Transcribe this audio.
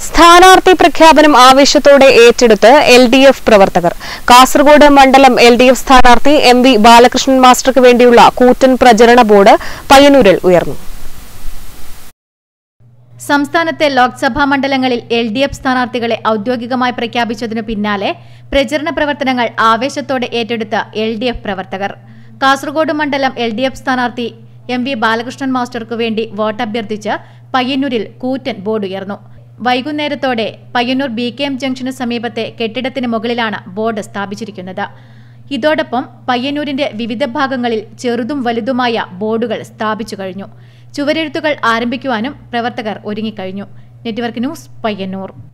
സ്ഥാനാർത്ഥി പ്രഖ്യാപനം ആവേശത്തോടെ ഏറ്റെടുത്ത് എൽ ഡി എഫ് പ്രവർത്തകർ കാസർഗോഡ് മണ്ഡലം എൽ ഡി എഫ് സ്ഥാനാർത്ഥി എം വി ബാലകൃഷ്ണൻ മാസ്റ്റർക്ക് വേണ്ടിയുള്ള കൂറ്റൻ പ്രചരണ ബോർഡ് പയ്യന്നൂരിൽ ഉയർന്നു സംസ്ഥാനത്തെ ലോക്സഭാ മണ്ഡലങ്ങളിൽ എൽ ഡി എഫ് സ്ഥാനാർത്ഥികളെ ഔദ്യോഗികമായി പ്രഖ്യാപിച്ചതിനു പിന്നാലെ പ്രചരണ പ്രവർത്തനങ്ങൾ ആവേശത്തോടെ ഏറ്റെടുത്ത എൽ ഡി എഫ് പ്രവർത്തകർ കാസർഗോഡ് മണ്ഡലം എൽ ഡി എഫ് സ്ഥാനാർത്ഥി എം വി ബാലകൃഷ്ണൻ മാസ്റ്റർക്കു വേണ്ടി വോട്ടഭ്യർത്ഥിച്ച് പയ്യന്നൂരിൽ കൂറ്റൻ ബോർഡ് ഉയർന്നു വൈകുന്നേരത്തോടെ പയ്യന്നൂർ ബി കെ എം ജംഗ്ഷന് സമീപത്തെ കെട്ടിടത്തിന് മുകളിലാണ് ബോർഡ് സ്ഥാപിച്ചിരിക്കുന്നത് ഇതോടൊപ്പം പയ്യന്നൂരിന്റെ വിവിധ ഭാഗങ്ങളിൽ ചെറുതും വലുതുമായ ബോർഡുകൾ സ്ഥാപിച്ചു കഴിഞ്ഞു ചുവരെഴുത്തുകൾ ആരംഭിക്കുവാനും പ്രവർത്തകർ ഒരുങ്ങിക്കഴിഞ്ഞു നെറ്റ്വർക്ക് ന്യൂസ് പയ്യന്നൂർ